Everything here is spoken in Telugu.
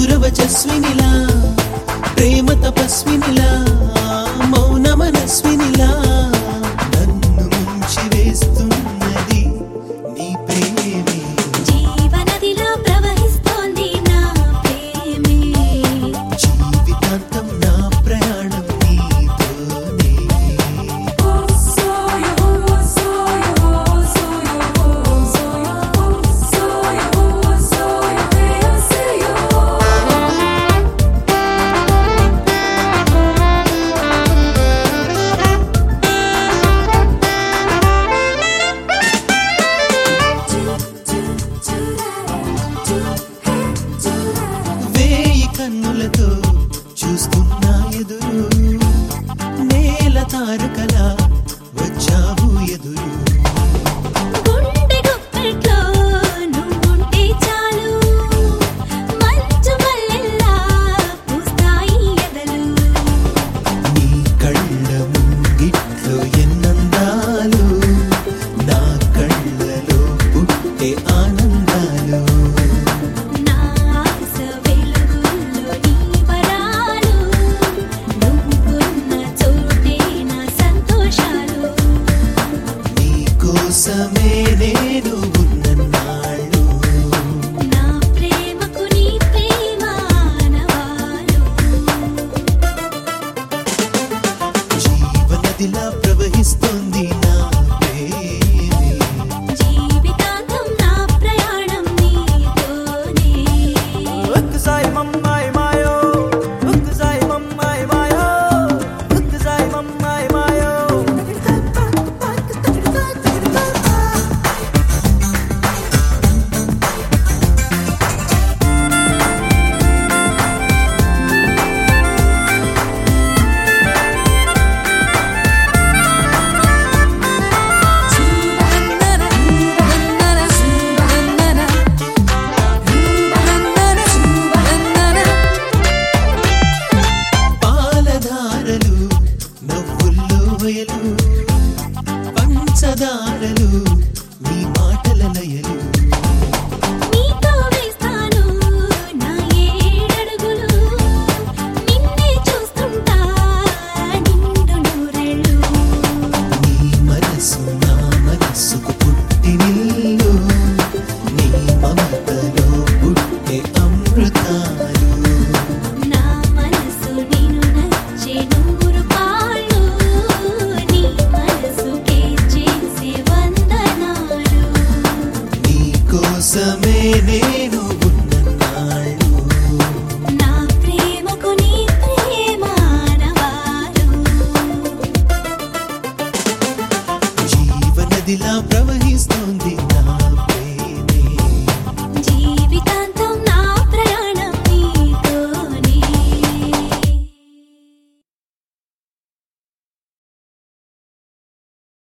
మధురవచస్వినిలా ప్రేమ తపస్వినిలా మౌన మనస్వినిలా నన్ను ముంచి వేస్తున్నది నీ ప్రేమే జీవనదిలా ప్రవహిస్తోంది నా ప్రేమే జీవితాంతం నా ప్రయాణం నీతోనే వేయి కన్నులతో చూస్తున్నా ఎదురు నేల తారకలా వచ్చావు ఎదురు గుండె గుప్పెట్లో నువ్వుంటే చాలు మంచు మల్లెల్లా పూస్తాయి ఎదలు నీ కళ్ళ ముంగిట్లో ఎన్నందాలు నా కళ్ళలో పుట్టే ఆనందాలు నా ఆశ వెలుగుల్లో నీ వరాలు నువ్వున్న చోటే నా సంతోషాలు నీ కోసమే నేను ఉన్నన్నాళ్ళు నా ప్రేమకు నీ ప్రేమ ఆనవాలు జీవనదిలా ప్రవహిస్తోంది నా ప్రేమే జీవితాంతం నా ప్రయాణం నీతోనే సాయి మమ్మ